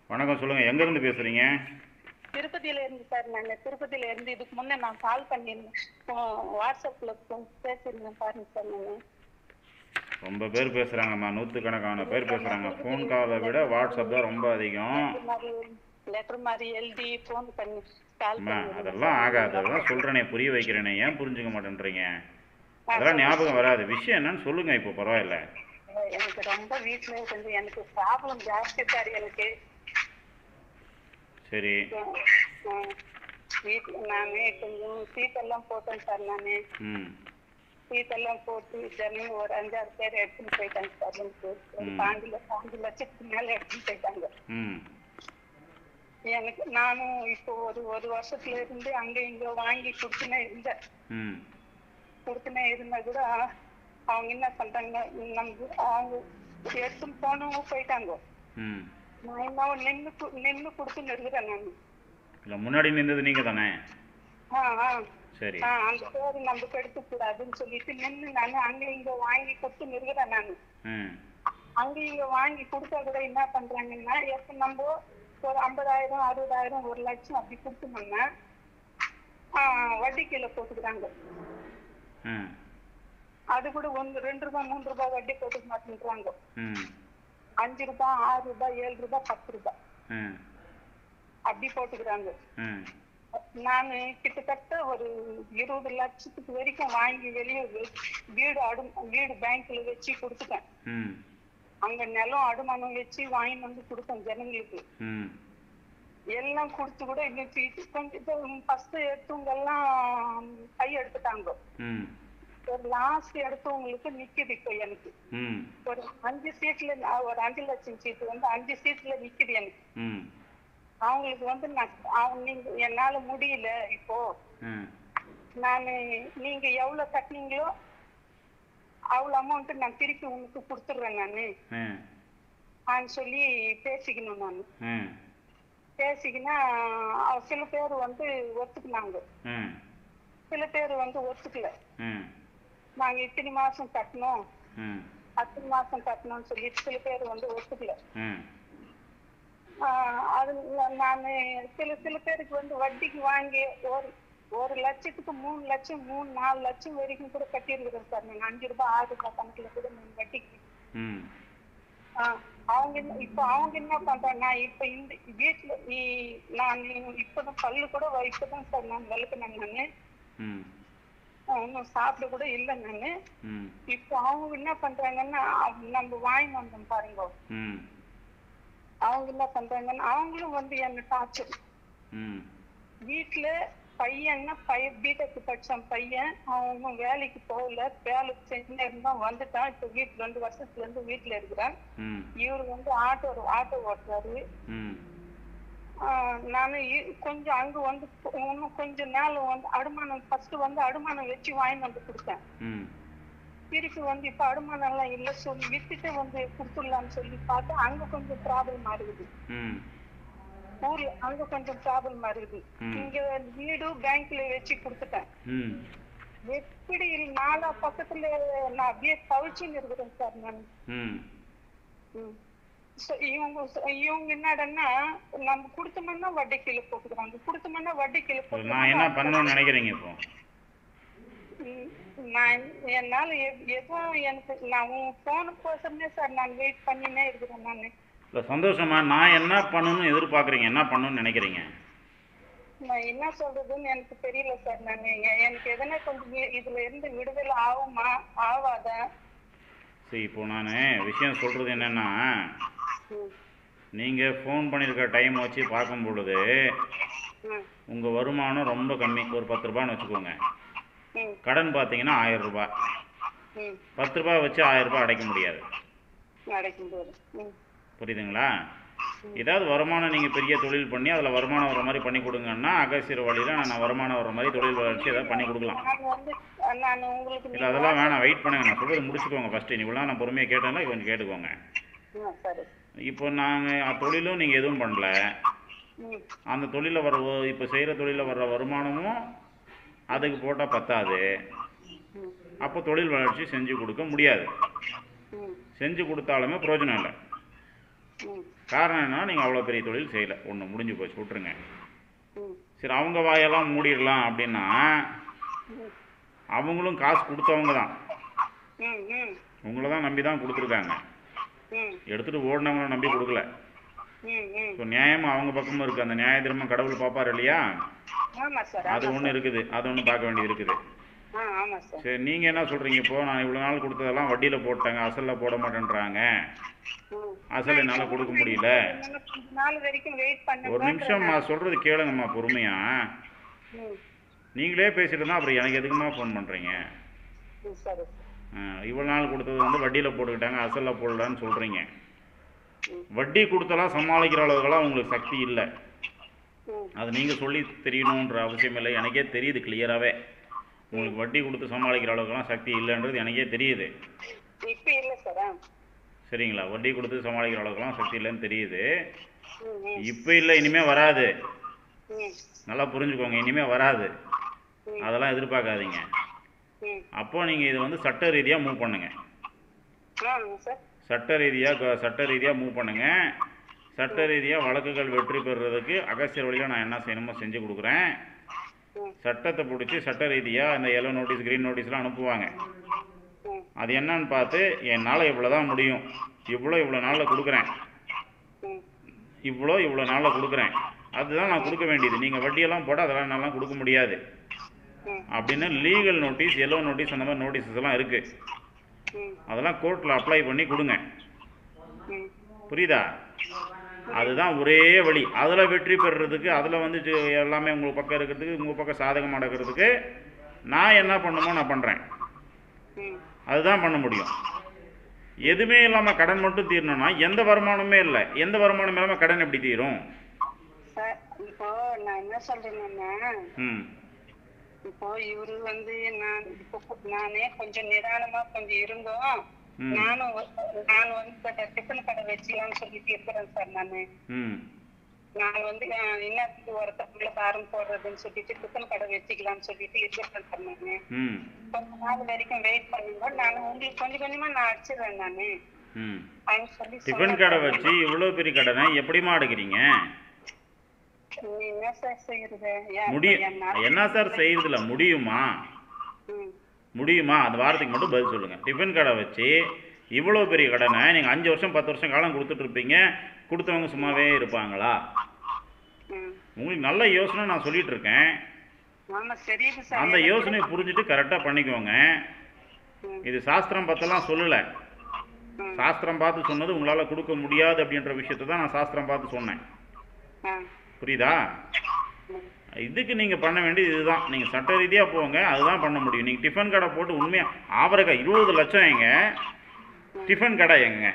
வணக்கம் சொல்லுங்கள் எங்கேருந்து பேசுகிறீங்க திருப்பதியில இருந்து சார் நான் திருப்பதியில இருந்து இதுக்கு முன்னே நான் கால் பண்ணியிருந்தேன் இப்போ வாட்ஸ்அப்ல பேசியிருந்தேன் பாருங்க சார் நான் ரொம்ப பேர் பேசுகிறாங்கம்மா நூற்றுக்கணக்கான பேர் பேசுகிறாங்க ஃபோன் காலை விட வாட்ஸ்அப் தான் ரொம்ப அதிகம் மாதிரி லெட்டர் மாதிரி எழுதி ஃபோன் பண்ணி கால் அம்மா பண்ணி அதெல்லாம் ஆகாது அதெல்லாம் சொல்கிறேனே புரிய வைக்கிறேனே ஏன் புரிஞ்சுக்க மாட்டேன்றீங்க அதெல்லாம் ஞாபகம் வராது விஷயம் என்னன்னு சொல்லுங்கள் இப்போ பரவாயில்ல எனக்கு ரொம்ப வீட்டுல கொஞ்சம் எனக்கு ப்ராப்ளம் ஜாஸ்தி சார் எனக்கு சரி உம், வீட்டுல நானு கொஞ்சம் சீட்டெல்லாம் போட்டேன் சார் நானு ம் சீட்டெல்லாம் போட்டு ஜனங்க ஒரு அஞ்சாறு பேர் எடுத்துன்னு போயிட்டாங்க சார் எனக்கு ஒரு ம். பாஞ்சு லட்சம் பாஞ்சு லட்சத்துக்கு மேல எடுத்துன்னு போயிட்டாங்க ம் எனக்கு நானும் இப்போ ஒரு ஒரு வருஷத்துல இருந்து அங்க இங்க வாங்கி கொடுத்துனே இருந்தேன் ம் கொடுத்துனே இருந்தா கூட அவங்க என்ன பண்றாங்க நம்ம அவங்க எடுத்துன்னு போனவங்க போயிட்டாங்க ம் நான் என்ன நின்னு கு- நின்னு கொடுத்துன்னு இருக்கிறேன் நான் இல்லை முன்னாடி நின்றது நீங்கள் தானே ஆ ஆ சரி ஆ அந்த பேரு நமக்கு எடுக்க கூடாதுன்னு சொல்லிட்டு நின்னு நான் அங்க இங்க வாங்கி கொடுத்துன்னு இருக்கிறேன் நான் ம் அங்க இங்க வாங்கி கொடுத்தா கூட என்ன பண்றாங்கன்னா எப்ப நம்ம ஒரு ஐம்பதாயிரம் அறுபதாயிரம் ஒரு லட்சம் அப்படி கொடுத்தோம்னா ஆஹ் வட்டி கீழே போட்டுக்கிறாங்க ம் அது கூட ஒன்று ரெண்டு ரூபாய் மூணு ரூபாய் வட்டி போட்டுக்க மாட்டேன்றாங்க ம் அஞ்சு ரூபாய் ஆறு ரூபாய் ஏழு ரூபாய் பத்து ரூபாய் ம் அப்படி போட்டுக்கிறாங்க ம் நான் கிட்டத்தட்ட ஒரு இருபது லட்சத்துக்கு வரைக்கும் வாங்கி வெளியே வீடு அடு வீடு பேங்க்ல வச்சு கொடுத்துட்டேன் ம் அங்க நிலம் அடமானம் வச்சு வாங்கிட்டு வந்து கொடுத்தேன் ஜனங்களுக்கு ம் எல்லாம் கொடுத்து கூட இன்னைக்கு கொஞ்சம் ஃபர்ஸ்ட் எடுத்தவங்க எல்லாம் கை எடுத்துட்டாங்க ம் ஒரு லாஸ்ட் எடுத்தவங்களுக்கு நிக்குது இப்போ எனக்கு ம் ஒரு அஞ்சு சீட்ல நான் ஒரு அஞ்சு லட்சம் சீட்டு வந்து அஞ்சு சீட்ல நிக்குது எனக்கு ம் அவங்களுக்கு வந்து நான் அவங்க நீங்க என்னால முடியல இப்போ ம் நான் நீங்க எவ்வளவு கட்டினீங்களோ அவ்வளவு அமௌண்ட் நான் திருப்பி உனக்கு கொடுத்துட்றேன் நான் ம் ஆன்னு சொல்லி பேசிக்கணும் நான் ம் பேசிக்கினா அவ- சில பேர் வந்து ஒத்துக்குனாங்க ம் சில பேர் வந்து ஒத்துக்கல ம் நாங்க இத்தனை மாசம் கட்டணும் ம் அத்தனை மாசம் கட்டணும்னு சொல்லி சில பேர் வந்து ஒத்துக்கல ம் ஆஹ் அது நான் சில சில பேருக்கு வந்து வட்டிக்கு வாங்கி ஒரு ஒரு லட்சத்துக்கு மூணு லட்சம் மூணு நாலு லட்சம் வரைக்கும் கூட கட்டியிருக்கிறேன் சார் நான் அஞ்சு ரூபாய் ஆறு ரூபாய் கணக்குல கூட நான் வட்டிக்கு ம் ஆஹ் அவங்க என்ன இப்ப அவங்க என்ன பண்றாங்க நான் இப்ப இந்த வீட்டுல நீ நான் இப்பதான் பல்லு கூட வ- இப்பதான் சார் நான் விளக்குனேன் நானு ம் இன்னும் சாப்பிட கூட இல்லை நானு ம் இப்போ அவங்க என்ன பண்றாங்கன்னா அவங்க நம்ம வாங்கி வந்தோம் பாருங்க ம் அவங்க என்ன பண்றாங்கன்னா அவங்களும் வந்து என்ன டார்ச்சர் ம் வீட்டுல பையன்னா பையன் பிடெக் படிச்சான் பையன் அவன் இன்னும் வேலைக்கு போகல வேலை செஞ்சு இருந்தா வந்துட்டான் இப்போ வீட்டுல ரெண்டு வருஷத்துல இருந்து வீட்டுல இருக்கிறான் ம் இவரு வந்து ஆட்டோ ஆட்டோ ஓட்டுறாரு ம் ஆஹ் நானு இ- கொஞ்சம் அங்க வந்து இன்னும் கொஞ்ச நாள் வந்து அடமானம் ஃபர்ஸ்ட் வந்து அடமானம் வச்சு வாங்கி வந்து கொடுத்தேன் ம் திருப்பி வந்து இப்ப அடமானம் எல்லாம் இல்ல சொல்லி வித்துட்டு வந்து கொடுத்துடலாம்னு சொல்லி பார்த்தா அங்க கொஞ்சம் ப்ராப்ளம் இருக்குது ம் ஊர்ல அங்க கொஞ்சம் ப்ராப்ளம் இருக்குது ம். இங்க வீடு பேங்க்ல வச்சு கொடுத்துட்டேன் ம் எப்படி நாலா பக்கத்துல நான் அப்படியே தவிச்சுன்னு இருக்கிறேன் சார் நான் ம் ம். So, இவங்க இவங்க என்னடன்னா நம்ம கொடுத்தோம்னா வட்டி கீழே போட்டுக்கிறாங்க கொடுத்தோம்னா வட்டி கீழே நான் என்ன பண்ணணும்னு நினைக்கிறீங்க இப்போ ம், நான் என்னால எ- எதுவும் எனக்கு நான் உன் போனுக்கோசரமே சார் நான் வெயிட் பண்ணினே இருக்கிறேன் நான் இல்லை சந்தோஷமா நான் என்ன பண்ணணும்னு எதிர்பார்க்குறீங்க என்ன பண்ணணும்னு நினைக்கிறீங்க நான் என்ன சொல்றதுன்னு எனக்கு தெரியல சார் நான் எனக்கு எதனா கொஞ்சம் வி- இதுல இருந்து விடுதலை ஆகுமா ஆவாதா சரி இப்போ நான் விஷயம் சொல்கிறது என்னென்னா ம், நீங்கள் ஃபோன் பண்ணியிருக்க டைம் வச்சு பார்க்கும் பொழுது ம், உங்கள் வருமானம் ரொம்ப கம்மி ஒரு பத்து ரூபான்னு வச்சுக்கோங்க ம், கடன் பார்த்தீங்கன்னா ஆயிரம் ரூபாய் ம். பத்து ரூபாய் வச்சு ஆயிரம் ரூபாய் அடைக்க முடியாது நடக்கும்போது ம், புரியுதுங்களா ஏதாவது வருமானம் நீங்கள் பெரிய தொழில் பண்ணி அதில் வருமானம் வர மாதிரி பண்ணி கொடுங்கன்னா அகசியர் வழியில் நான் வருமானம் வர மாதிரி தொழில் வளர்ச்சி ஏதாவது பண்ணி கொடுக்கலாம் நான் வந்து நான் உங்களுக்கு இல்லை அதெல்லாம் வேணாம் வெயிட் பண்ணுங்க நான் சொல்கிறது முடிச்சுக்கோங்க ஃபஸ்ட்டு இவ்வளோ நான் பொறுமையாக கேட்டேன்னா கொஞ்சம் கேட்டுக்கோங்க ஆ, சரி இப்போ நாங்கள் தொழிலும் நீங்கள் எதுவும் பண்ணல ம் அந்த தொழிலில் வர வ- இப்போ செய்கிற தொழிலில் வர்ற வருமானமும் அதுக்கு போட்டால் பத்தாது ம் அப்போ தொழில் வளர்ச்சி செஞ்சு கொடுக்க முடியாது ம் செஞ்சு கொடுத்தாலுமே பிரயோஜனம் இல்லை ம் காரணம் என்னன்னா நீங்கள் அவ்வளோ பெரிய தொழில் செய்யலை ஒன்று முடிஞ்சு போச்சு விட்ருங்க ம் சரி அவங்க வாயெல்லாம் மூடிடலாம் அப்படின்னா ம் அவங்களும் காசு கொடுத்தவங்க தான் ம் ம் உங்களை தான் நம்பி தான் கொடுத்துருக்காங்க ம் எடுத்துகிட்டு ஓடினவங்கள நம்பி கொடுக்கல ம் ம் ஸோ நியாயமும் அவங்க பக்கமும் இருக்குது அந்த நியாய தர்மம் கடவுள் பார்ப்பார் இல்லையா ஆமா சார் அது ஒன்று இருக்குது அது ஒன்று பார்க்க வேண்டியது இருக்குது ஆ ஆமா சார் சரி நீங்கள் என்ன சொல்கிறீங்க இப்போ நான் இவ்வளோ நாள் கொடுத்ததெல்லாம் வட்டியில் போட்டாங்க அசலில் போட மாட்டேன்றாங்க ம் அசல் என்னால் கொடுக்க முடியல இன்னும் கொஞ்ச நாள் வரைக்கும் வெயிட் ஒரு பண்ணுங்க நிமிஷம் நான் சொல்கிறது கேளுங்கம்மா பொறுமையா ம் நீங்களே பேசிட்டு இருந்தால் அப்புறம் எனக்கு எதுக்குமா ஃபோன் பண்ணுறீங்க ம் சரி இவ்வளோ நாள் கொடுத்தது வந்து வட்டியில் போட்டுக்கிட்டாங்க அசலில் போடலான்னு சொல்கிறீங்க ம். வட்டி கொடுத்தலாம் சமாளிக்கிற அளவுக்குலாம் உங்களுக்கு சக்தி இல்லை ம் அது நீங்கள் சொல்லி தெரியணுன்ற அவசியம் இல்லை எனக்கே தெரியுது கிளியராகவே உங்களுக்கு வட்டி கொடுத்து சமாளிக்கிற அளவுக்குலாம் சக்தி இல்லைன்றது எனக்கே தெரியுது இப்ப இல்ல சார் ஆ. சரிங்களா வட்டி கொடுத்து சமாளிக்கிற அளவுக்குலாம் சக்தி இல்லைன்னு தெரியுது ம் ம் இப்போ இல்லை இனிமேல் வராது ம் நல்லா புரிஞ்சுக்கோங்க இனிமேல் வராது ம். அதெல்லாம் எதிர்பார்க்காதீங்க ம் அப்போ நீங்கள் இது வந்து சட்ட ரீதியாக மூவ் பண்ணுங்கள் ஆ சார் சட்ட ரீதியாக சட்ட ரீதியாக மூவ் பண்ணுங்கள் சட்ட ரீதியாக வழக்குகள் வெற்றி பெறுறதுக்கு அகஸ்தியர் வழியில் நான் என்ன செய்யணுமோ செஞ்சு கொடுக்குறேன் ம் சட்டத்தை பிடிச்சி சட்ட ரீதியாக இந்த எல்லோ நோட்டீஸ் க்ரீன் நோட்டீஸ்லாம் அனுப்புவாங்க ம் அது என்னன்னு பார்த்து என்னால் இவ்வளோ தான் முடியும் இவ்வளோ இவ்வளோ நாளில் கொடுக்குறேன் ம் இவ்வளோ இவ்வளோ நாளில் கொடுக்குறேன் அதுதான் நான் கொடுக்க வேண்டியது நீங்கள் வட்டியெல்லாம் போட்டால் அதெல்லாம் என்னாலாம் கொடுக்க முடியாது ம் அப்படின்னு லீகல் நோட்டீஸ் எல்லோ நோட்டீஸ் அந்த மாதிரி நோட்டீஸஸ் எல்லாம் இருக்குது ம் அதெல்லாம் கோர்ட்டில் அப்ளை பண்ணி கொடுங்க ம் புரியுதா அதுதான் ஒரே வழி அதில் வெற்றி பெறுறதுக்கு அதில் வந்து ஜெ- எல்லாமே உங்கள் பக்கம் இருக்கிறதுக்கு உங்கள் பக்கம் சாதகமாக நடக்கிறதுக்கு நான் என்ன பண்ணுமோ நான் பண்ணுறேன் ம் அதுதான் பண்ண முடியும் எதுவுமே இல்லாமல் கடன் மட்டும் தீரணும்னா எந்த வருமானமே இல்லை எந்த வருமானம் இல்லாமல் கடன் எப்படி தீரும் சார் இப்போ நான் என்ன சொல்றேன்னா ம் இப்போ இவரு வந்து நான் இப்போ நானே கொஞ்சம் நிதானமா கொஞ்சம் இருந்தோம் ம். நானும் வ- நான் வந்து பட் டிஃபன் கடை வச்சுக்கலாம்னு சொல்லிட்டு இருக்கிறேன் சார் நானு ம் நான் வந்து அஹ், என்னத்துக்கு ஒருத்தவங்கள பாரம் போடுறதுன்னு சொல்லிட்டு டிஃபன் கடை வச்சுக்கலாம்னு சொல்லிட்டு இருக்கிறேன் சார் நானு ம் கொஞ்ச நாள் வரைக்கும் வெயிட் பண்ணுங்க நான் உங்களுக்கு கொஞ்சம் கொஞ்சமா நான் அடிச்சிடுறேன் நானு ம் அப்படின்னு சொல்லி டிஃபன் சொன்னேன் கடை சார். வச்சு இவ்வளோ பெரிய கடனை எப்படிம்மா அடைக்கிறீங்க நீ என்ன சார் செய்யறது ஏன் முடியும் என்னால- என்ன சார் செய்யறதுல முடியுமா ம், முடியுமா அந்த வாரத்துக்கு மட்டும் பதில் சொல்லுங்கள் டிஃபன் கடை வச்சு இவ்வளோ பெரிய கடனை நீங்கள் அஞ்சு வருஷம் பத்து வருஷம் காலம் கொடுத்துட்டு இருப்பீங்க கொடுத்தவங்க சும்மாவே இருப்பாங்களா ம். உங்களுக்கு நல்ல யோசனை நான் சொல்லிட்டு இருக்கேன் ஆமா தெரியுது சார் அந்த எனக்கு யோசனையை புரிஞ்சுட்டு கரெக்டாக பண்ணிக்கோங்க ம், இது சாஸ்திரம் பத்தெல்லாம் சொல்லலை ம், சாஸ்திரம் பார்த்து சொன்னது உங்களால் கொடுக்க முடியாது அப்படின்ற விஷயத்தை தான் நான் சாஸ்திரம் பார்த்து சொன்னேன் ஆ, புரியுதா ம், இதுக்கு நீங்கள் பண்ண வேண்டியது இதுதான் நீங்கள் சட்ட ரீதியாக போங்க அதுதான் பண்ண முடியும் நீங்கள் டிஃபன் கடை போட்டு உண்மையாக ஆபரக்காய் இருபது லட்சம் எங்க டிஃபன் கடை எங்க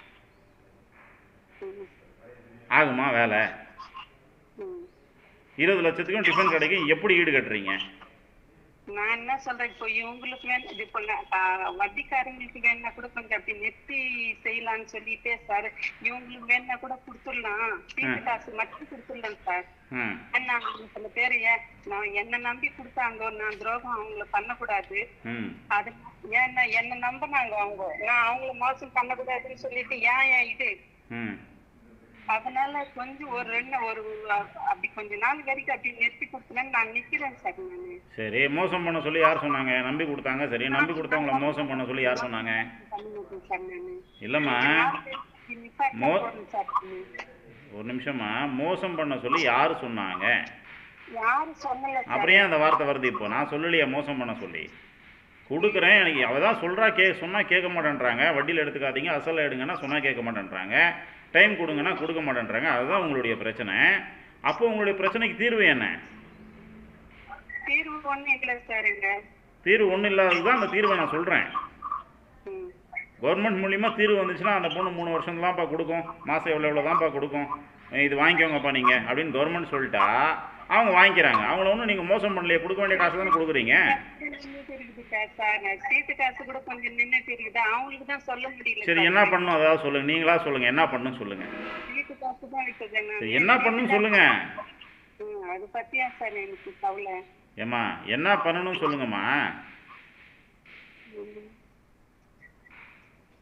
ம், ஆகுமா வேலை ம். இருபது லட்சத்துக்கும் டிஃபன் கடைக்கும் எப்படி ஈடு கட்டுறீங்க நான் என்ன சொல்றேன் இப்போ இவங்களுக்கு வேணும் இப்போ நான் பா- வட்டிக்காரங்களுக்கு வேணா கூட கொஞ்சம் அப்படி நிறுத்தி செய்யலாம்னு சொல்லிட்டு சார் இவங்களுக்கு வேணா கூட கொடுத்துடலாம் சீட்டு காசு மட்டும் கொடுத்துடலாம் சார் ம் ஏன்னா சில பேர் ஏன் நான் என்ன நம்பி கொடுத்தாங்க நான் துரோகம் அவங்கள பண்ணக்கூடாது ம் அது ஏன்னா என்ன நம்பினாங்க அவங்க நான் அவங்கள மோசம் பண்ணக்கூடாதுன்னு சொல்லிட்டு ஏன் ஏன் இது ம் அதனால கொஞ்சம் ஒரு ரெண்டு ஒரு அ- அப்படி கொஞ்ச நாள் வரைக்கும் அப்படி நிறுத்தி கொடுத்தேன்னு நான் நிக்கிறேன் சார் நானு சரி மோசம் பண்ண சொல்லி யார் சொன்னாங்க நம்பி கொடுத்தாங்க சரி நம்பி கொடுத்தவங்கள மோசம் பண்ண சொல்லி யார் சொன்னாங்க பண்ணிட்டேன் சார் நானு இல்லைம்மா நிப்பாட்ட மோ- போறேன் சார் நானு. ஒரு நிமிஷமா மோசம் பண்ண சொல்லி யார் சொன்னாங்க யாரும் சொல்லல சார் அப்புறம் ஏன் அந்த வார்த்தை வருது இப்போ நான் சொல்லலையே மோசம் பண்ண சொல்லி கொடுக்குறேன் எனக்கு அவள் தான் சொல்கிறா கே சொன்னால் கேட்க மாட்டேன்றாங்க வட்டியில் எடுத்துக்காதீங்க அசலில் எடுங்கன்னா சொன்னால் கேட்க மாட்டேன்றாங்க டைம் கொடுங்கன்னா கொடுக்க மாட்டேன்றாங்க அதுதான் உங்களுடைய பிரச்சனை அப்போ உங்களுடைய பிரச்சனைக்கு தீர்வு என்ன தீர்வு ஒண்ணும் இல்ல சார் இங்க தீர்வு ஒன்றும் இல்லாதது தான் அந்த தீர்வை நான் சொல்கிறேன் ம். கவர்மெண்ட் மூலிமா தீர்வு வந்துச்சுன்னா அந்த பொண்ணு மூணு வருஷம் தான்ப்பா கொடுக்கும் மாதம் எவ்வளோ எவ்வளோ தான்ப்பா கொடுக்கும் இது வாங்கிக்கோங்கப்பா நீங்கள் அப்படின்னு கவர்மெண்ட் சொல்லிட்டா அவங்க வாங்கிக்கிறாங்க அவங்கள ஒன்றும் நீங்கள் மோசம் பண்ணலையே கொடுக்க வேண்டிய காசு தானே கொடுக்குறீங்க நின்னுட்டு இருக்குது சார் சார் நான் சீட்டு காசு கூட கொஞ்சம் நின்னுட்டு இருக்குது அவங்களுக்கு தான் சொல்ல முடியல சரி சார். என்ன பண்ணணும் அதாவது சொல்லுங்கள் நீங்களா சொல்லுங்கள் என்ன பண்ணணும் சொல்லுங்கள் சீட்டு காசு தான் இருக்குது நான் சரி என்ன பண்ணணும் சொல்லுங்கள் ம், அது பத்தியா சார் எனக்கு கவலை ஏம்மா என்ன பண்ணணும் சொல்லுங்கம்மா ம்.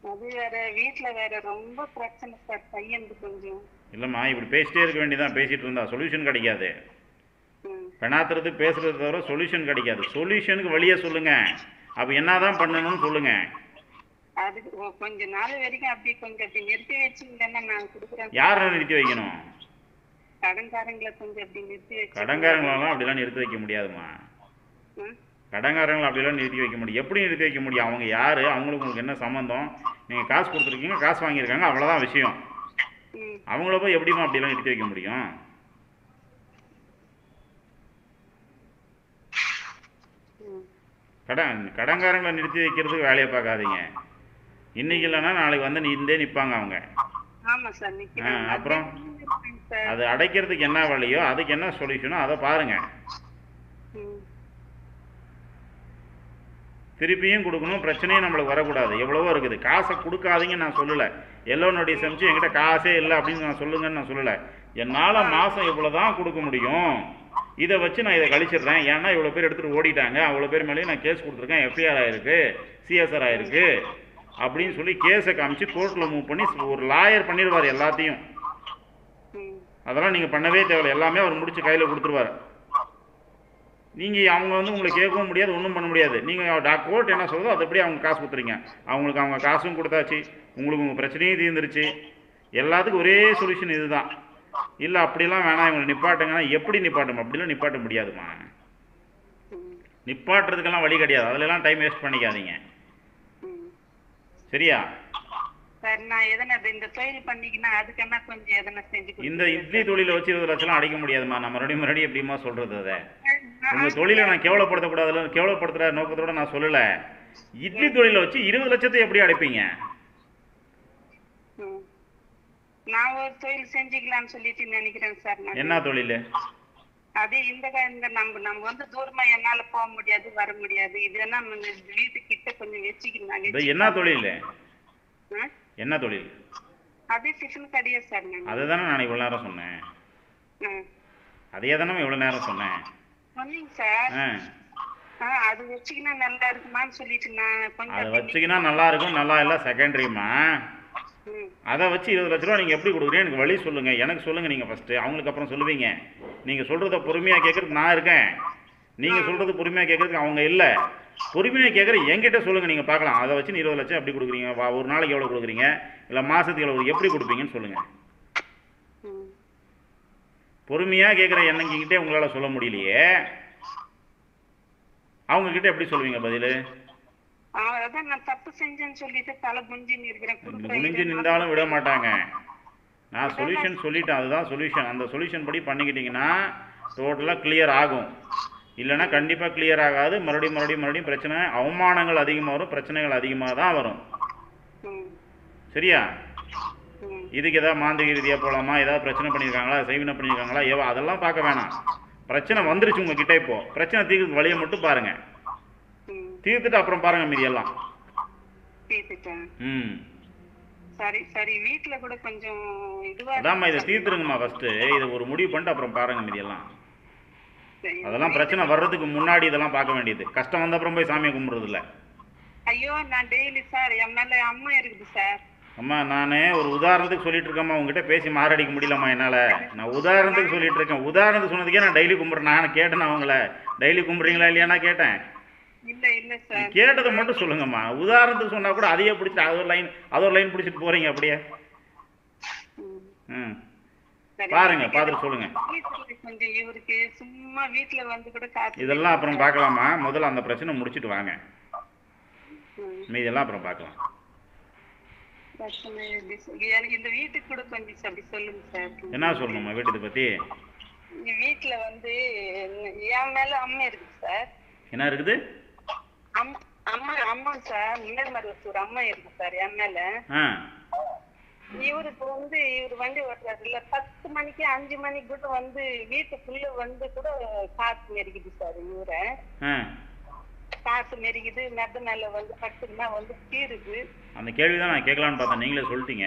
அது வேற வீட்ல வேற ரொம்ப பிரச்சனை சார் பையனுக்கு கொஞ்சம் இல்லைம்மா இப்படி பேசிட்டே இருக்க வேண்டியதான் பேசிட்டு இருந்தா சொல்யூஷன் கிடைக்காது ம். பெணாத்துறது பேசுறது தவிர சொல்யூஷன் கிடைக்காது சொல்யூஷனுக்கு வழியை சொல்லுங்க அப்போ என்னதான் பண்ணணும்னு சொல்லுங்க அது ஒ- கொஞ்ச நாள் வரைக்கும் அப்படி கொஞ்சம் அப்படி நிறுத்தி வச்சிருந்தேன்னா நான் கொடுக்குறேன் யாரை நிறுத்தி வைக்கணும் கடன்காரங்களை கொஞ்சம் அப்படி நிறுத்தி வச்சு கடங்காரங்களெல்லாம் அப்படிலாம் நிறுத்தி வைக்க முடியாதும்மா ம். கடங்காரங்களை அப்படிலாம் நிறுத்தி வைக்க முடியும் எப்படி நிறுத்தி வைக்க முடியும் அவங்க யார் அவங்களுக்கு உங்களுக்கு என்ன சம்மந்தம் நீங்கள் காசு கொடுத்துருக்கீங்க காசு வாங்கியிருக்காங்க அவ்வளோதான் விஷயம் ம். அவங்கள போய் எப்படிம்மா அப்படிலாம் நிறுத்தி வைக்க முடியும் ம். கடன் கடங்காரங்களை நிறுத்தி வைக்கிறதுக்கு வேலையை பார்க்காதீங்க இன்னைக்கு இல்லைன்னா நாளைக்கு வந்து நின்றே நிற்பாங்க அவங்க ஆமா சார் நிக்கிறேன் ஆ, அப்புறம்? சார் அது அடைக்கிறதுக்கு என்ன வழியோ அதுக்கு என்ன சொல்யூஷனோ அதை பாருங்க ம். திருப்பியும் கொடுக்கணும் பிரச்சனையும் நம்மளுக்கு வரக்கூடாது எவ்வளவோ இருக்குது காசை கொடுக்காதீங்கன்னு நான் சொல்லலை எல்லோ நோட்டீஸ் அனுப்பிச்சு என்கிட்ட காசே இல்லை அப்படின்னு நான் சொல்லுங்கன்னு நான் சொல்லலை என்னால் மாதம் இவ்வளோ தான் கொடுக்க முடியும் இதை வச்சு நான் இதை கழிச்சிடுறேன் ஏன்னா இவ்வளோ பேர் எடுத்துகிட்டு ஓடிட்டாங்க அவ்வளோ பேர் மேலேயும் நான் கேஸ் கொடுத்துருக்கேன் எஃப்ஐஆர் ஆயிருக்கு சிஎஸ்ஆர் ஆயிருக்கு அப்படின்னு சொல்லி கேஸை காமிச்சு கோர்ட்டில் மூவ் பண்ணி ஒரு லாயர் பண்ணிடுவார் எல்லாத்தையும் ம். அதெல்லாம் நீங்கள் பண்ணவே தேவையில்லை எல்லாமே அவர் முடிச்சு கையில் கொடுத்துருவார் நீங்கள் அவங்க வந்து உங்களை கேட்கவும் முடியாது ஒன்றும் பண்ண முடியாது நீங்கள் டா கோர்ட் என்ன சொல்லுதோ அது அப்படியே அவங்க காசு கொடுத்துறீங்க அவங்களுக்கு அவங்க காசும் கொடுத்தாச்சு உங்களுக்கு உங்கள் பிரச்சனையும் தீர்ந்துருச்சு எல்லாத்துக்கும் ஒரே சொல்யூஷன் இதுதான் இல்லை அப்படிலாம் வேணாம் இவங்களை நிப்பாட்டுங்கன்னா எப்படி நிப்பாட்டும் அப்படிலாம் நிப்பாட்ட முடியாதுமா ம். நிப்பாட்டுறதுக்கெல்லாம் வழி கிடையாது அதுலலாம் டைம் வேஸ்ட் பண்ணிக்காதீங்க ம். சரியா சார் நான் எதனா இந்த தொழில் பண்ணிக்கினா அதுக்கென்னா கொஞ்சம் எதனா செஞ்சு இந்த கொடுங்க இட்லி தொழிலை வச்சு இருபது லட்சம்லாம் அடைக்க முடியாதுமா நான் மறுபடியும் மறுபடியும் எப்படிமா சொல்கிறது அதை சார். உங்க தொழிலை நான் கேவலப்படுத்தக்கூடாதுல கேவலப்படுத்துற நோக்கத்தோட நான் சொல்லல இட்லி தொழிலை வச்சு இருபது லட்சத்தை எப்படி அடைப்பீங்க ம். நான் ஒரு தொழில் செஞ்சுக்கலாம்னு சொல்லிட்டு நினைக்கிறேன் சார் நான் என்ன தொழில் அதே இந்த க- இந்த நம்ம நம்ம வந்து தூரமா என்னால போக முடியாது வர முடியாது இதென்னா வீட்டு கிட்ட கொஞ்சம் வச்சுக்கலாம் இது என்ன தொழில் ஆ? என்ன தொழில் அதே டிஃபன் கடையா சார் நான் அதை தானே நான் இவ்வளோ நேரம் சொன்னேன் அதே தானே இவ்வளோ நேரம் சொன்னேன் சொன்னீங்க சார் ஆ ஆ அது வச்சுக்கினா நல்லா இருக்குமான்னு சொல்லிட்டு நான் கொஞ்சம் அதை அப்படி- வச்சுக்கினா நல்லா இருக்கும் நல்லா இல்லை செகண்டரிம்மா ம். அதை வச்சு இருபது லட்ச ரூபா நீங்கள் எப்படி கொடுக்குறீங்க எனக்கு வழி சொல்லுங்கள் எனக்கு சொல்லுங்கள் நீங்கள் ஃபஸ்ட்டு அவங்களுக்கு அப்புறம் சொல்லுவீங்க நீங்கள் சொல்கிறத பொறுமையாக கேட்குறதுக்கு நான் இருக்கேன் நீங்கள் சொல்கிறது பொறுமையாக கேட்குறதுக்கு அவங்க இல்லை பொறுமையாக கேட்குற என்கிட்ட சொல்லுங்கள் நீங்கள் பார்க்கலாம் அதை வச்சு நீ இருபது லட்சம் எப்படி கொடுக்குறீங்க வா ஒரு நாளைக்கு எவ்வளோ கொடுக்குறீங்க இல்லை மாதத்துக்கு எவ்வளோ எப்படி கொடுப்பீங்கன்னு சொல்லுங்கள் ம். பொறுமையாக கேட்குற எண்ணங்கிட்டே உங்களால் சொல்ல முடியலையே அவங்கக்கிட்ட எப்படி சொல்லுவீங்க பதில் ஆ, அதான் நான் தப்பு செஞ்சேன்னு சொல்லிட்டு தலை குஞ்சின்னு இருக்கிறேன் கொடுக்குறேன் குனிஞ்சு இதை நின்றாலும் விட மாட்டாங்க நான் சொல்யூஷன் சொல்லிட்டேன் அதுதான் சொல்யூஷன் அந்த சொல்யூஷன் படி பண்ணிக்கிட்டீங்கன்னா டோட்டலாக கிளியர் ஆகும் இல்லைன்னா கண்டிப்பாக கிளியர் ஆகாது மறுபடியும் மறுபடியும் மறுபடியும் பிரச்சனை அவமானங்கள் அதிகமாக வரும் பிரச்சனைகள் அதிகமாக தான் வரும் ம். சரியா ம். இதுக்கு ஏதாவது மாந்திரிக ரீதியாக போகலாமா ஏதாவது பிரச்சனை பண்ணியிருக்காங்களா செய்வினை பண்ணியிருக்காங்களா ஏவா அதெல்லாம் பார்க்க வேணாம் பிரச்சனை வந்துருச்சு உங்ககிட்ட இப்போ பிரச்சனை தீர்க்கு வழியை மட்டும் பாருங்கள் ம். தீர்த்துட்டு அப்புறம் பாருங்கள் மீதி எல்லாம் தீர்த்துட்டேன் ம் சரி சரி வீட்ல கூட கொஞ்சம் இதுவா அதாம்மா இதை தீர்த்துருங்கம்மா ஃபஸ்ட்டு இதை ஒரு முடிவு பண்ணிட்டு அப்புறம் பாருங்கள் மீதி எல்லாம் சரி. அதெல்லாம் பிரச்சனை வர்றதுக்கு முன்னாடி இதெல்லாம் பார்க்க வேண்டியது கஷ்டம் வந்த அப்புறம் போய் சாமியை கும்பிட்றது இல்ல ஐயோ நான் டெய்லி சார் என் மேல அம்மா இருக்குது சார் அம்மா நான் ஒரு உதாரணத்துக்கு சொல்லிட்டு இருக்கேம்மா உங்ககிட்ட பேசி மாரடிக்க முடியலம்மா என்னால் நான் உதாரணத்துக்கு சொல்லிட்டு இருக்கேன் உதாரணத்துக்கு சொன்னதுக்கே நான் டெய்லி கும்பிட்றேன் நான் கேட்டேன் அவங்கள டெய்லி கும்பிட்றீங்களா இல்லையானா கேட்டேன் இல்ல இல்ல சார் கேட்டதை மட்டும் சொல்லுங்கம்மா உதாரணத்துக்கு சொன்னா கூட அதையே பிடிச்சிட்டு அது ஒரு லைன் அது ஒரு லைன் பிடிச்சிட்டு போறீங்க அப்படியே ம். ம் சரி. பாருங்க பார்த்துட்டு சொல்லுங்க வீட்டுல கொஞ்சம் இவருக்கு சும்மா வீட்ல வந்து கூட காத்து இதெல்லாம் அப்புறம் பார்க்கலாமா முதல்ல அந்த பிரச்சனை முடிச்சிட்டு வாங்க ம். மீதெல்லாம் அப்புறம் பார்க்கலாம் பிரச்சனை எப்படி சொல்~ எனக்கு இந்த வீட்டுக்கு கூட கொஞ்சம் அப்படி சொல்லுங்க சார் என்ன சொல்லணும்மா வீட்டை பற்றி இந்த வீட்ல வந்து என் மேல அம்மா இருக்குது சார் என்ன இருக்குது அம்மா அம்மா அம்மா சார் மேல்மருவத்தூர் அம்மா இருக்கு சார் என் மேல ஆ இவருக்கு வந்து இவர் வண்டி ஓட்டுறாரு இல்ல பத்து மணிக்கு அஞ்சு மணிக்கு கூட வந்து வீட்டுக்குள்ள வந்து கூட காத்து மெரிக்குது சார் இவரை ஆ காத்து மெரிக்குது மெத்த மேல வந்து பட்டுன்னா வந்து கீறுது அந்த கேள்வி தான் நான் கேட்கலான்னு பார்த்தேன் நீங்களே சொல்லிட்டீங்க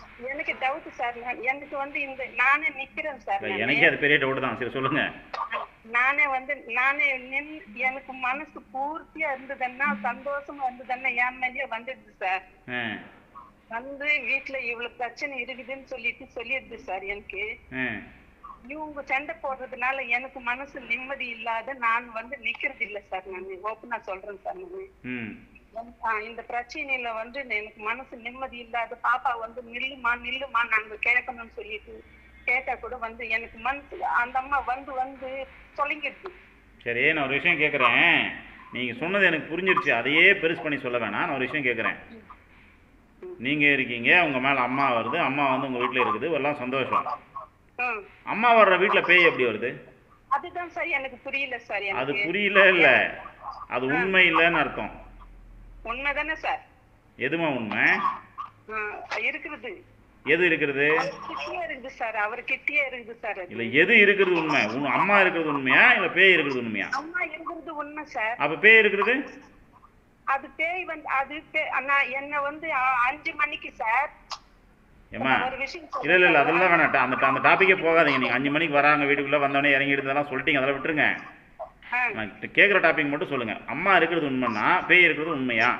எனக்கு டவுட் சார் நான் எனக்கு வந்து இந்த நானே நிக்கிறேன் சார் இல்ல, நானு. எனக்கே அது பெரிய டவுட் தான் சரி சொல்லுங்க நானே வந்து நானே நின் எனக்கு மனசு பூர்த்தியா இருந்ததுன்னா சந்தோஷமா இருந்ததுன்னா என் மேலேயே வந்துடுது சார் ஆ வந்து வீட்டுல இவ்வளவு பிரச்சனை இருக்குதுன்னு சொல்லிட்டு சொல்லிடுது சார் எனக்கு ஆ இவங்க சண்டை போடுறதுனால எனக்கு மனசு நிம்மதி இல்லாத நான் வந்து நிக்கிறது இல்ல சார் நான் ஓப்பனா சொல்றேன் சார் நான் ம் ஆ, இந்த பிரச்சனையில வந்து எனக்கு மனசு நிம்மதி இல்லாத பாப்பா வந்து நில்லுமா நில்லுமா நாங்க கேட்கணும்னு சொல்லிட்டு கேட்டா கூட வந்து எனக்கு மனசு அந்த அம்மா வந்து வந்து தொலைங்கிடுது சரி நான் ஒரு விஷயம் கேட்குறேன் நீங்கள் சொன்னது எனக்கு புரிஞ்சிருச்சு அதையே பெருசு பண்ணி சொல்ல வேணாம் நான் ஒரு விஷயம் கேட்குறேன் நீங்கள் இருக்கீங்க உங்கள் மேலே அம்மா வருது அம்மா வந்து உங்கள் வீட்டில் இருக்குது எல்லாம் சந்தோஷம் ம். அம்மா வர்ற வீட்டில் பேய் எப்படி வருது அதுதான் சார் எனக்கு புரியல சார் அது எனக்கு புரியல இல்லை அது உண்மை இல்லைன்னு அர்த்தம் உண்மைதானே சார் எதுமா உண்மை ஆ, இருக்கிறது எது இருக்கிறது கிட்டே இருக்குது சார் அவர் கிட்டே இருக்குது சார் அது. இல்லை எது இருக்கிறது உண்மை உன் அம்மா இருக்கிறது உண்மையா இல்லை பேய் இருக்கிறது உண்மையா அம்மா இருக்கிறது உண்மை சார் அப்போ பேய் இருக்கிறது அது பேய் வந்து அது பே- நான் என்ன வந்து அ- அஞ்சு மணிக்கு சார் ஏம்மா ஒரு விஷயம் இல்லை இல்லை இல்லை அதெல்லாம் வேணாம் டா- அந்த அந்த டாப்பிக்கே போகாதீங்க நீங்கள் அஞ்சு மணிக்கு வராங்க வீட்டுக்குள்ளே வந்தோடனே இறங்கி எடுத்ததெல்லாம் சொல்லிட்டீங்க அதெல்லாம் விட்டுருங்க ஆ. நான் கேட்குற டாபிக் மட்டும் சொல்லுங்கள் அம்மா இருக்கிறது உண்மைன்னா பேய் இருக்கிறது உண்மையா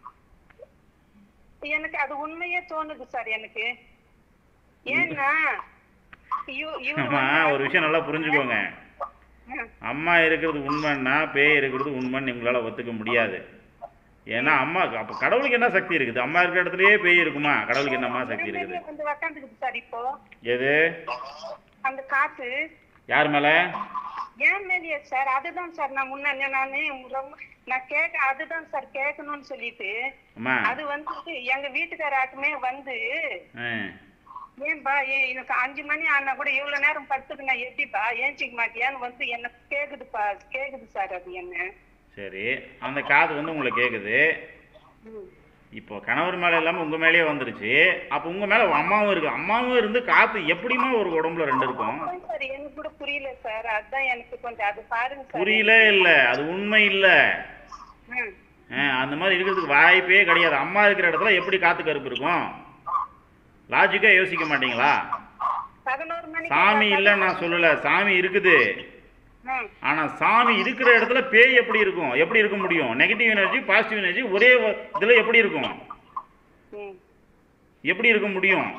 எனக்கு அது உண்மையே தோணுது சார் எனக்கு ஏன்னா இவ- இவரு அம்மா வந்து- ஒரு விஷயம் நல்லா புரிஞ்சுக்கோங்க ம், அம்மா இருக்கிறது உண்மைன்னா பேய் இருக்கிறது உண்மைன்னு உங்களால் ஒத்துக்க முடியாது ஏன்னா அம்மா அப்போ கடவுளுக்கு என்ன சக்தி இருக்குது அம்மா இருக்கிற இடத்துலயே பேய் இருக்குமா கடவுளுக்கு என்னம்மா சக்தி இருக்குது என் மேலயே வந்து உக்காந்துக்குது சார் இப்போ எது அந்த காத்து யார் மேலே ஏன் மேலேயே சார் அதுதான் சார் நான் முன்ன நானு ரொம்ப நான் கேட்க அதுதான் சார் கேட்கணும்னு சொல்லிட்டு அம்மா அது வந்து எங்க வீட்டுக்காராட்டுமே வந்து ஆ ஏன்பா ஏன் எனக்கு அஞ்சு மணி ஆனா கூட இவ்வளவு நேரம் படுத்துக்கு நான் எப்படிப்பா ஏஞ்சிக்க மாட்டியான்னு வந்து என்ன கேக்குதுப்பா கேக்குது சார் அது என்ன சரி அந்த காது வந்து உங்களை கேட்குது ம். இப்போ கணவர் மேலே இல்லாமல் உங்கள் மேலேயே வந்துருச்சு அப்போ உங்கள் மேலே அம்மாவும் இருக்குது அம்மாவும் இருந்து காற்று எப்படிம்மா ஒரு உடம்புல ரெண்டு இருக்கும் அதான் சார் எனக்கு கூட புரியல சார் அதான் எனக்கு கொஞ்சம் அது பாருங்க சார் புரியல இல்லை அது உண்மை இல்லை ம். அந்த மாதிரி இருக்கிறதுக்கு வாய்ப்பே கிடையாது அம்மா இருக்கிற இடத்துல எப்படி காற்று கருப்பு இருக்கும் லாஜிக்காக யோசிக்க மாட்டீங்களா பதினோரு மணிக்கு சாமி இல்லைன்னு நான் சொல்லலை சாமி இருக்குது ம். ஆனால் சாமி இருக்கிற இடத்துல பேய் எப்படி இருக்கும் எப்படி இருக்க முடியும் நெகட்டிவ் எனர்ஜி பாசிட்டிவ் எனர்ஜி ஒரே இதில் எப்படி இருக்கும் ம். எப்படி இருக்க முடியும்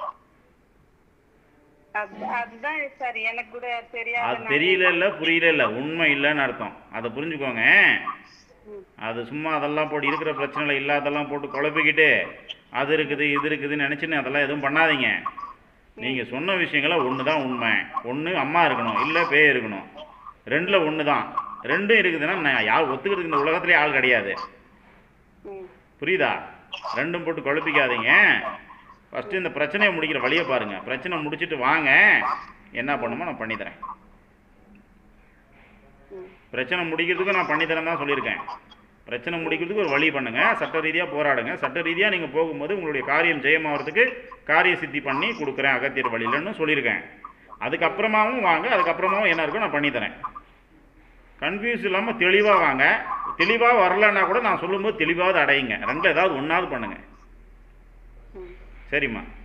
அது- அதுதான் சார் எனக்கு கூட தெரியாத அது நான் தெரியல இல்லை புரியல இல்லை உண்மை இல்லைன்னு அர்த்தம் அதை புரிஞ்சுக்கோங்க ம். அது சும்மா அதெல்லாம் போட்டு இருக்கிற பிரச்சனையில் இல்லாதெல்லாம் போட்டு குழப்பிக்கிட்டு அது இருக்குது இது இருக்குதுன்னு நினச்சின்னு அதெல்லாம் எதுவும் பண்ணாதீங்க நீங்கள் சொன்ன விஷயங்கள ஒன்று தான் உண்மை ஒன்று அம்மா இருக்கணும் இல்லை பேய் இருக்கணும் ரெண்டில் ஒன்று தான் ரெண்டும் இருக்குதுன்னா நான் யார் ஒத்துக்கிறதுக்கு இந்த உலகத்துலேயே ஆள் கிடையாது ம். புரியுதா ரெண்டும் போட்டு குழப்பிக்காதீங்க ஃபஸ்ட்டு இந்த பிரச்சனையை முடிக்கிற வழியை பாருங்கள் பிரச்சனை முடிச்சிட்டு வாங்க என்ன பண்ணுமோ நான் பண்ணித்தரேன் ம். பிரச்சனை முடிக்கிறதுக்கு நான் பண்ணித்தரேன் தான் சொல்லியிருக்கேன் பிரச்சனை முடிக்கிறதுக்கு ஒரு வழி பண்ணுங்க சட்ட ரீதியாக போராடுங்க சட்ட ரீதியாக நீங்கள் போகும்போது உங்களுடைய காரியம் ஜெயமாகிறதுக்கு காரிய சித்தி பண்ணி கொடுக்குறேன் அகத்தியர் வழியிலன்னு சொல்லியிருக்கேன் அதுக்கப்புறமாவும் வாங்க அதுக்கப்புறமாவும் என்ன இருக்கோ நான் பண்ணித்தரேன் கன்ஃபியூஸ் இல்லாமல் தெளிவாக வாங்க தெளிவாக வரலன்னா கூட நான் சொல்லும்போது தெளிவாவது அடையுங்க ரெண்டில் ஏதாவது ஒன்றாவது பண்ணுங்க ம். சரிம்மா